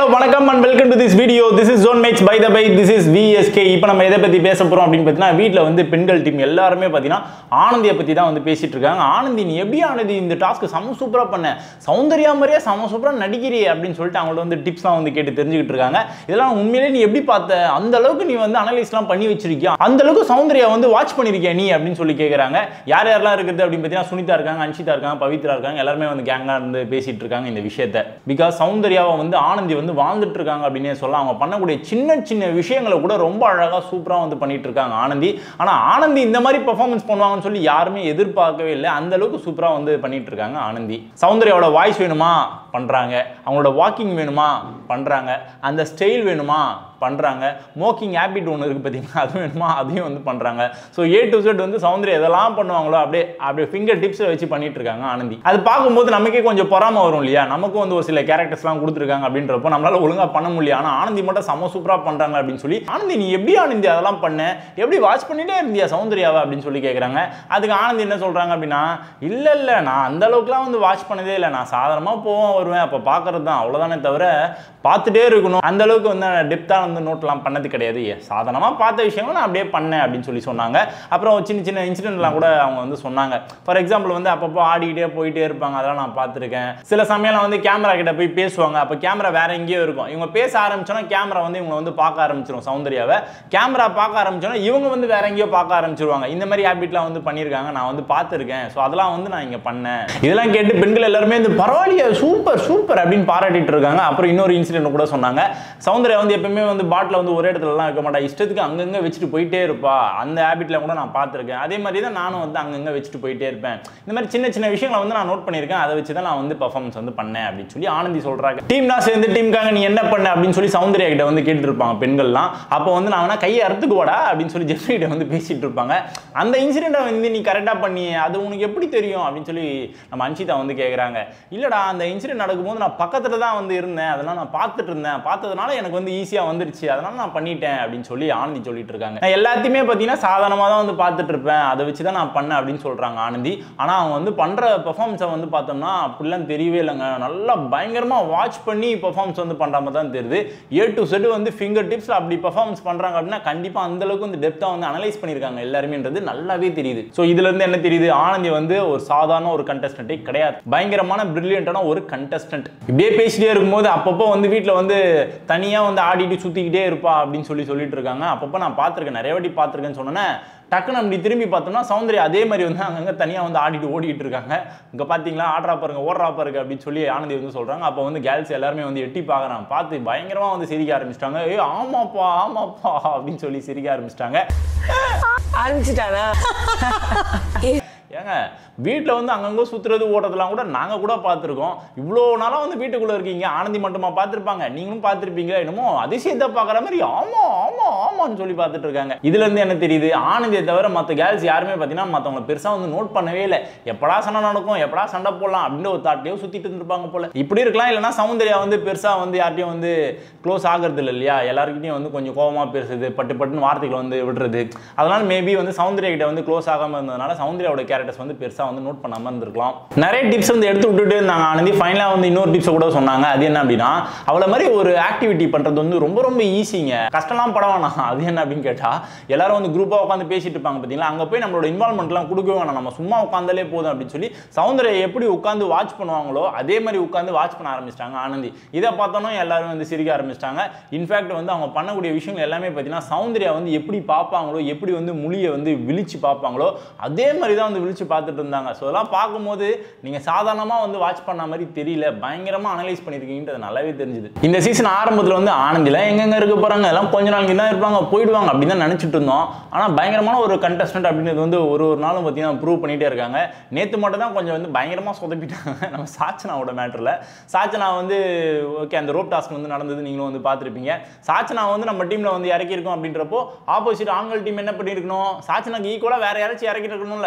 வணக்கம் and welcome to this video this is zone match by the by this is VSK இப்போ நம்ம எதை பற்றி பேச போகிறோம் அப்படின்னு பார்த்தீங்கன்னா வீட்டில் வந்து பெண்கள் டீம் எல்லாருமே பார்த்தீங்கன்னா ஆனந்தியை பற்றி தான் வந்து பேசிட்டு இருக்காங்க ஆனந்தி நீ எப்படி ஆனந்தி இந்த டாஸ்க்கு செம சூப்பராக பண்ண சௌந்தர்யா மாதிரியே செம சூப்பராக நடிக்கிறியே அப்படின்னு சொல்லிட்டு அவங்கள்ட்ட வந்து டிப்ஸ்லாம் வந்து கேட்டு தெரிஞ்சுக்கிட்டு இருக்காங்க இதெல்லாம் உண்மையிலே நீ எப்படி பார்த்த அந்த அளவுக்கு நீ வந்து அனலைஸ்லாம் பண்ணி வச்சிருக்கியா அந்த அளவுக்கு சௌந்தர்யா வந்து வாட்ச் பண்ணியிருக்கியா நீ அப்படின்னு சொல்லி கேட்குறாங்க யார் யாரெல்லாம் இருக்குது அப்படின்னு பார்த்தீங்கன்னா சுனிதா இருக்காங்க அன்ஷிதா இருக்காங்க பவித்ரா இருக்காங்க எல்லாருமே வந்து கேங்காக இருந்து பேசிட்டு இருக்காங்க இந்த விஷயத்த பிகாஸ் சௌந்தர்யாவை வந்து ஆனந்தி வந்து வாழ்ந்துட்டு இருக்காங்க அப்படின்னே சொல்ல அவங்க பண்ணக்கூடிய சின்ன சின்ன விஷயங்களை கூட ரொம்ப அழகாக சூப்பராக வந்து பண்ணிட்டு இருக்காங்க ஆனந்தி ஆனால் ஆனந்தி இந்த மாதிரி பெர்ஃபார்மன்ஸ் பண்ணுவாங்கன்னு சொல்லி யாருமே எதிர்பார்க்கவே இல்லை அந்த அளவுக்கு சூப்பராக வந்து பண்ணிட்டு இருக்காங்க ஆனந்தி சௌந்தர்யாவோட வாய்ஸ் வேணுமா பண்ணுறாங்க அவங்களோட வாக்கிங் வேணுமா பண்ணுறாங்க அந்த ஸ்டைல் வேணுமா பண்ணுறாங்க மோக்கிங் ஹேபிட் ஒன்று இருக்குது பார்த்தீங்கன்னா அது வேணுமா அதையும் வந்து பண்ணுறாங்க ஸோ ஏ டு செட் வந்து சௌந்தர்யா எதெல்லாம் பண்ணுவாங்களோ அப்படியே அப்படியே ஃபிங்கர் டிப்ஸை வச்சு பண்ணிட்டு இருக்காங்க ஆனந்தி அது பார்க்கும்போது நமக்கே கொஞ்சம் பொறாம வரும் இல்லையா நமக்கும் வந்து ஒரு சில கேரக்டர்ஸ்லாம் கொடுத்துருக்காங்க அப்படின்றப்போ நம்மளால ஒழுங்காக பண்ண முடியல ஆனால் ஆனந்தி மட்டும் செம சூப்பராக பண்ணுறாங்க அப்படின்னு சொல்லி ஆனந்தி நீ எப்படி ஆனந்தி அதெல்லாம் பண்ண எப்படி வாட்ச் பண்ணிட்டே இருந்தியா சௌந்தர்யாவை அப்படின்னு சொல்லி கேட்குறாங்க அதுக்கு ஆனந்தி என்ன சொல்கிறாங்க அப்படின்னா இல்லை இல்லை நான் அந்த அளவுக்குலாம் வந்து வாட்ச் பண்ணதே இல்லை நான் சாதாரணமாக போவேன் வருவேன் அப்போ பார்க்கறது தான் அவ்வளோதானே தவிர பார்த்துட்டே இருக்கணும் அந்த அளவுக்கு வந்து டெப்த்தாக வந்து நோட்லாம் பண்ணது கிடையாது சாதாரணமாக பார்த்த விஷயங்கள் நான் அப்படியே பண்ணேன் அப்படின்னு சொல்லி சொன்னாங்க அப்புறம் சின்ன சின்ன இன்சிடென்ட்லாம் கூட அவங்க வந்து சொன்னாங்க ஃபார் எக்ஸாம்பிள் வந்து அப்பப்போ ஆடிக்கிட்டே போயிட்டே இருப்பாங்க அதெல்லாம் நான் பார்த்துருக்கேன் சில சமயம்லாம் வந்து கேமரா கிட்ட போய் பேசுவாங்க அப்போ கேமரா வேற எங்கேயோ இருக்கும் இவங்க பேச ஆரம்பிச்சோன்னா கேமரா வந்து இவங்க வந்து பார்க்க ஆரம்பிச்சிடும் சௌந்தர்யாவை கேமரா பார்க்க ஆரம்பிச்சோன்னா இவங்க வந்து வேற எங்கேயோ பார்க்க ஆரம்பிச்சிருவாங்க இந்த மாதிரி ஹேபிட்லாம் வந்து பண்ணியிருக்காங்க நான் வந்து பார்த்துருக்கேன் ஸோ அதெல்லாம் வந்து நான் இங்கே பண்ணேன் இதெல்லாம் கேட்டு பெண்கள் எல்லாருமே இந்த பரவாயில்லையே சூப்பர் சூப்பர் அப்படின்னு பாராட்டிட்டு இருக்காங்க அப்புறம் இன்னொரு இன்சிடென்ட் கூட சொன்னாங்க சௌந்தர்யா வந்து எப்பவுமே வந்து பாட்டில் வந்து ஒரே இடத்துலலாம் வைக்க மாட்டா இஷ்டத்துக்கு அங்கங்கே வச்சுட்டு போயிட்டே இருப்பா அந்த ஹேபிட்ல கூட நான் பார்த்துருக்கேன் அதே மாதிரி தான் நானும் வந்து அங்கங்கே வச்சுட்டு போயிட்டே இருப்பேன் இந்த மாதிரி சின்ன சின்ன விஷயங்களை வந்து நான் நோட் பண்ணியிருக்கேன் அதை வச்சு தான் நான் வந்து பர்ஃபார்மன்ஸ் வந்து பண்ணேன் அப்படின்னு சொல்லி ஆனந்தி சொல்றாங்க டீம்லாம் சேர்ந்து டீமுக்காக நீ என்ன பண்ண அப்படின்னு சொல்லி சௌந்தர்யா கிட்ட வந்து கேட்டுட்டு இருப்பாங்க பெண்கள்லாம் அப்போ வந்து நான் வேணா கையை அறுத்துக்குவாடா அப்படின்னு சொல்லி ஜெஃப்ரி கிட்ட வந்து பேசிட்டு இருப்பாங்க அந்த இன்சிடென்ட்டை வந்து நீ கரெக்டாக பண்ணி அது உனக்கு எப்படி தெரியும் அப்படின்னு சொல்லி நம்ம அன்ஷிதா வந்து கேட்குறாங்க இல்லடா அந்த இன்சிடென்ட் நடக்கும்போது நான் பக்கத்தில் தான் வந்து இருந்தேன் அதெல்லாம் நான் பார்த்துட்டு இருந்தேன் பார்த்ததுனால எனக்கு வந்து ஈஸியாக வந்துருச்சு அதனால நான் பண்ணிட்டேன் அப்படின்னு சொல்லி ஆனந்தி சொல்லிட்டு இருக்காங்க நான் எல்லாத்தையுமே பார்த்தீங்கன்னா சாதாரணமாக தான் வந்து பார்த்துட்டு இருப்பேன் அதை வச்சு தான் நான் பண்ணேன் அப்படின்னு சொல்கிறாங்க ஆனந்தி ஆனால் அவங்க வந்து பண்ணுற பெர்ஃபார்மன்ஸை வந்து பார்த்தோம்னா அப்படிலாம் தெரியவே இல்லைங்க நல்லா பயங்கரமாக வாட்ச் பண்ணி பெர்ஃபார்மன்ஸ் வந்து பண்ணுற மாதிரி தான் தெரியுது ஏ டு செட் வந்து ஃபிங்கர் டிப்ஸில் அப்படி பெர்ஃபார்மன்ஸ் பண்ணுறாங்க அப்படின்னா கண்டிப்பாக அந்த அளவுக்கு வந்து டெப்த்தாக வந்து அனலைஸ் பண்ணியிருக்காங்க எல்லாருமேன்றது நல்லாவே தெரியுது ஸோ இதுலேருந்து என்ன தெரியுது ஆனந்தி வந்து ஒரு சாதாரண ஒரு கண்டஸ்டன்ட்டே கிடையாது பயங்கரமான பிரில்லியண்டான ஒரு கண்டஸ்டன்ட் இப்படியே பேசிட்டே இருக்கும்போது அப்பப்போ வந்து வீட்டில் வந்து தனியாக வந்து ஆடிட்டு சுற்றிக்கிட்டே இருப்பா அப்படின்னு சொல்லி சொல்லிட்டு இருக்காங்க அப்பப்போ நான் பார்த்துருக்கேன் நிறைய வாட்டி பார்த்துருக்கேன்னு சொன்னேன் டக்குன்னு அப்படி திரும்பி பார்த்தோம்னா சௌந்தர்யா அதே மாதிரி வந்து அங்கங்கே தனியாக வந்து ஆடிட்டு ஓடிட்டு இருக்காங்க இங்கே பார்த்தீங்களா ஆடுறா பாருங்க ஓடுறா பாருங்க அப்படின்னு சொல்லி ஆனந்தி வந்து சொல்கிறாங்க அப்போ வந்து கேர்ள்ஸ் எல்லாருமே வந்து எட்டி பார்க்குறாங்க பார்த்து பயங்கரமாக வந்து சிரிக்க ஆரம்பிச்சிட்டாங்க ஏ ஆமாப்பா ஆமாப்பா அப்படின்னு சொல்லி சிரிக்க ஆரம்பிச்சிட்டாங்க ஆரம்பிச்சிட்டானா ஏங்க வீட்டில் வந்து அங்கங்கே சுற்றுறது ஓடுறதெல்லாம் கூட நாங்கள் கூட பார்த்துருக்கோம் இவ்வளோ நாளாக வந்து வீட்டுக்குள்ளே இருக்கீங்க ஆனந்தி மட்டுமா பார்த்துருப்பாங்க நீங்களும் பார்த்துருப்பீங்க என்னமோ அதிசயத்தை பார்க்குற மாதிரி ஆமாம் ஆமாம் ஆமான்னு சொல்லி பார்த்துட்டு இருக்காங்க இதுலேருந்து என்ன தெரியுது ஆனந்தியை தவிர மற்ற கேர்ள்ஸ் யாருமே பார்த்தீங்கன்னா மற்றவங்களை பெருசாக வந்து நோட் பண்ணவே இல்லை எப்படா சண்டை நடக்கும் எப்படா சண்டை போடலாம் அப்படின்ற ஒரு தாட்லேயோ சுற்றிட்டு இருந்திருப்பாங்க போல இப்படி இருக்கலாம் இல்லைன்னா சௌந்தர்யா வந்து பெருசாக வந்து யார்ட்டையும் வந்து க்ளோஸ் ஆகிறது இல்லை இல்லையா எல்லாருக்கிட்டையும் வந்து கொஞ்சம் கோவமாக பேசுறது பட்டு பட்டுன்னு வார்த்தைகளை வந்து விடுறது அதனால மேபி வந்து சௌந்தர்யா கிட்ட வந்து க்ளோஸ் ஆகாமல் இருந்ததுனால சௌந்தர்யாவோட கேரக்டர்ஸ் வந்து பெருசாக வந்து நோட் பண்ணாமல் இருந்திருக்கலாம் நிறைய டிப்ஸ் வந்து எடுத்து விட்டுட்டு இருந்தாங்க ஆனந்தி ஃபைனலாக வந்து இன்னொரு டிப்ஸை கூட சொன்னாங்க அது என்ன அப்படின்னா அவளை மாதிரி ஒரு ஆக்டிவிட்டி பண்ணுறது வந்து ரொம்ப ரொம்ப ஈஸிங்க கஷ்டம்லாம் பட வேணாம் அது என்ன அப்படின்னு கேட்டால் எல்லாரும் வந்து குரூப்பாக உட்காந்து பேசிட்டு இருப்பாங்க பார்த்தீங்களா அங்கே போய் நம்மளோட இன்வால்மெண்ட்லாம் கொடுக்கவே வேணாம் நம்ம சும்மா உட்காந்தாலே போதும் அப்படின்னு சொல்லி சௌந்தர்யா எப்படி உட்காந்து வாட்ச் பண்ணுவாங்களோ அதே மாதிரி உட்காந்து வாட்ச் பண்ண ஆரம்பிச்சிட்டாங்க ஆனந்தி இதை பார்த்தோன்னா எல்லாரும் வந்து சிரிக்க ஆரம்பிச்சிட்டாங்க இன்ஃபேக்ட் வந்து அவங்க பண்ணக்கூடிய விஷயங்கள் எல்லாமே பார்த்தீங்கன்னா சௌந்தர்யா வந்து எப்படி பார்ப்பாங்களோ எப்படி வந்து மொழியை வந்து விழிச்சு பார்ப்பாங்களோ அதே மாதிரி தான் வந்து விழிச்சு பார்த்துட்டு இருந்தாங்க ஸோ அதெல்லாம் பார்க்கும்போது நீங்கள் சாதாரணமாக வந்து வாட்ச் பண்ண மாதிரி தெரியல பயங்கரமாக அனலைஸ் பண்ணியிருக்கீங்கன்றது நல்லாவே தெரிஞ்சுது இந்த சீசன் ஆரம்பத்தில் வந்து ஆனந்திலாம் எங்கெங்க இருக்க போகிறாங்க எல்லாம் கொஞ்ச நாள் தான் இருப்பாங்க போயிடுவாங்க அப்படின்னு தான் நினச்சிட்டு இருந்தோம் ஆனால் பயங்கரமான ஒரு கண்டஸ்டன்ட் அப்படின்றது வந்து ஒரு ஒரு நாளும் பார்த்தீங்கன்னா ப்ரூவ் பண்ணிகிட்டே இருக்காங்க நேற்று மட்டும் தான் கொஞ்சம் வந்து பயங்கரமாக சொதப்பிட்டாங்க நம்ம சாச்சனாவோட மேட்டரில் சாச்சனா வந்து ஓகே அந்த ரோப் டாஸ்க் வந்து நடந்தது நீங்களும் வந்து பார்த்துருப்பீங்க சாச்சனா வந்து நம்ம டீமில் வந்து இறக்கியிருக்கோம் அப்படின்றப்போ ஆப்போசிட் ஆண்கள் டீம் என்ன பண்ணியிருக்கணும் சாச்சனாக்கு ஈக்குவலாக வேற யாராச்சும் இறக்கிட்டு இருக்கணும்ல ஆனால்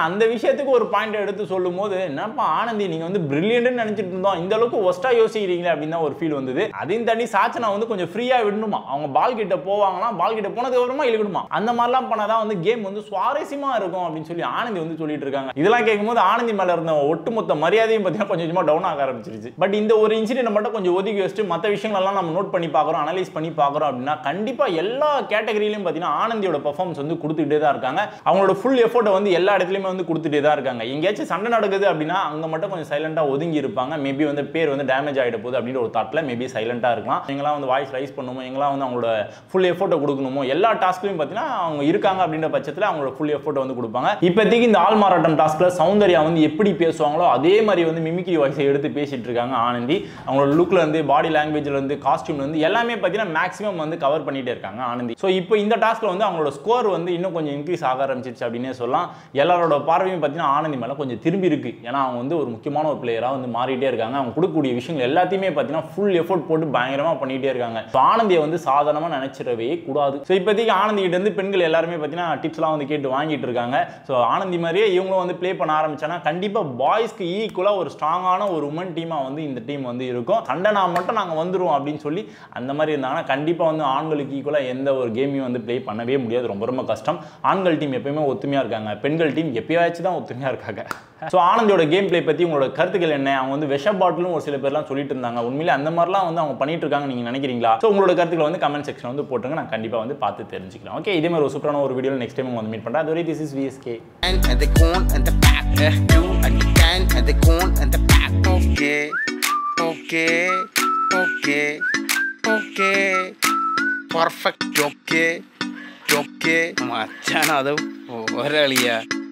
அந்த விஷயத்துக்கு ஒரு பாயிண்ட் எடுத்து சொல்லும் போது என்னப்பா ஆனந்தி நீங்க வந்து பிரில்லியன்ட்னு நினைச்சிட்டு இருந்தோம் இந்த அளவுக்கு ஒஸ்டா யோசிக்கிறீங்களே அப்படின்னு தான் ஒரு ஃபீல் வந்தது அதையும் தாண்டி சாச்சனா வந்து கொஞ்சம் ஃப்ரீயா விடணுமா அவங்க பால் கிட்ட போவாங்களாம் பால் கிட்ட போனதுக்கு அப்புறமா இழுக்கணுமா அந்த மாதிரிலாம் பண்ணாதான் வந்து கேம் வந்து சுவாரஸ்யமா இருக்கும் அப்படின்னு சொல்லி ஆனந்தி வந்து சொல்லிட்டு இருக்காங்க இதெல்லாம் கேட்கும்போது ஆனந்தி மேல இருந்த ஒட்டுமொத்த மரியாதையும் பார்த்தீங்கன்னா கொஞ்சம் கொஞ்சமா டவுன் ஆக ஆரம்பிச்சிருச்சு பட் இந்த ஒரு இன்சிடென்ட் மட்டும் கொஞ்சம் ஒதுக்கி வச்சுட்டு மற்ற விஷயங்களெல்லாம் நம்ம நோட் பண்ணி பார்க்குறோம் அனலைஸ் பண்ணி பார்க்குறோம் அப்படின்னா கண்டிப்பா எல்லா கேட்டகரியிலையும் பார்த்தீங்கன்னா ஆனந்தியோட பர்ஃபார்மன்ஸ் வந்து கொடுத்துக்கிட்டே தான் இருக்காங்க அவங்களோட ஃபுல் எஃபோர்ட்டை வந்து எல்லா இடத்துலையுமே வந்து கொடுத்துட்டே தான் இருக்காங்க எங்கேயாச்சும் சண்டை நடக்குது அப்படின்னா அங்கே மட்டும் கொஞ்சம் சைலண்டாக ஒதுங்கி இருப்பாங்க மேபி வந்து பேர் வந்து டேமேஜ் ஆகிட போகுது அப்படின்ற ஒரு தாட்டில் மேபி சைலண்டாக இருக்கலாம் எங்கெல்லாம் வந்து வாய்ஸ் ரைஸ் பண்ணணுமோ எங்கெல்லாம் வந்து அவங்களோட ஃபுல் எஃபோர்ட்டை கொடுக்கணுமோ எல்லா டாஸ்க்லையும் பார்த்தீங்கன்னா அவங்க இருக்காங்க அப்படின்ற பட்சத்தில் அவங்களோட ஃபுல் எஃபோர்ட்டை வந்து கொடுப்பாங்க இப்போதைக்கு இந்த ஆள் மாறாட்டம் டாஸ்க்ல சௌந்தர்யா வந்து எப்படி பேசுவாங்களோ அதே மாதிரி வந்து மிமிக்ரி வாய்ஸை எடுத்து பேசிட்டு இருக்காங்க ஆனந்தி அவங்களோட லுக்ல இருந்து பாடி லாங்குவேஜ்ல இருந்து காஸ்டியூம்ல இருந்து எல்லாமே பார்த்தீங்கன்னா மேக்ஸிமம் வந்து கவர் பண்ணிட்டே இருக்காங்க ஆனந்தி ஸோ இப்போ இந்த டாஸ்க்ல வந்து அவங்களோட ஸ்கோர் வந்து இன்னும் கொஞ்சம் இன்க்ரீஸ் ஆக ஆரம்பிச்சிருச்சு அப்படின்னே சொல்லலாம் எல்லாரோட பார்வையும் பார்த்தீங்கன்னா ஆனந்தி மேலே கொஞ்சம் திரும்பி இருக்கு ஏன்னா அவங்க வந்து ஒரு முக்கியமான ஒரு பிளேயராக வந்து மாறிட்டே இருக்காங்க அவங்க கொடுக்கக்கூடிய விஷயங்கள் எல்லாத்தையுமே பார்த்தீங்கன்னா ஃபுல் எஃபோர்ட் போட்டு பயங்கரமாக பண்ணிட்டே இருக்காங்க ஸோ ஆனந்தியை வந்து சாதாரணமாக நினைச்சிடவே கூடாது ஸோ இப்போதைக்கு ஆனந்தி கிட்ட இருந்து பெண்கள் எல்லாருமே பார்த்தீங்கன்னா டிப்ஸ்லாம் வந்து கேட்டு வாங்கிட்டு இருக்காங்க ஸோ ஆனந்தி மாதிரியே இவங்களும் வந்து ப்ளே பண்ண ஆரம்பிச்சாங்கன்னா கண்டிப்பாக பாய்ஸ்க்கு ஈக்குவலாக ஒரு ஸ்ட்ராங்கான ஒரு உமன் டீமாக வந்து இந்த டீம் வந்து இருக்கும் சண்டைனா மட்டும் நாங்கள் வந்துருவோம் அப்படின்னு சொல்லி அந்த மாதிரி இருந்தாங்கன்னா கண்டிப்பாக வந்து ஆண்களுக்கு ஈக்குவலாக எந்த ஒரு கேமையும் வந்து ப்ளே பண்ணவே முடியாது ரொம்ப ரொம்ப கஷ்டம் ஆண்கள் டீம் எப்பயுமே ஒத்துமையாக இருக்காங்க பெண்கள் டீம் எப்பயாச்சும் தான் ஒத்துமையாக இருக்காங்க ஸோ ஆனந்தியோட கேம் ப்ளே பற்றி உங்களோட கருத்துக்கள் என்ன அவங்க வந்து விஷ பாட்டிலும் ஒரு சில பேர்லாம் சொல்லிட்டு இருந்தாங்க உண்மையிலே அந்த மாதிரிலாம் வந்து அவங்க பண்ணிட்டு இருக்காங்க நீங்கள் நினைக்கிறீங்களா ஸோ உங்களோட கருத்துக்களை வந்து கமெண்ட் செக்ஷன் வந்து போட்டுருங்க நான் கண்டிப்பாக வந்து பார்த்து தெரிஞ்சுக்கலாம் ஓகே இதே மாதிரி ஒரு சூப்பரான ஒரு வீடியோ நெக்ஸ்ட் டைம் வந்து மீட் பண்ணுறேன் அதுவரை this is VSK and the corn and the back. Uh, you and the can and the corn and the back. Okay, okay, okay, okay. Perfect. Okay, okay. മച്ചാനത് ഒരളിയാ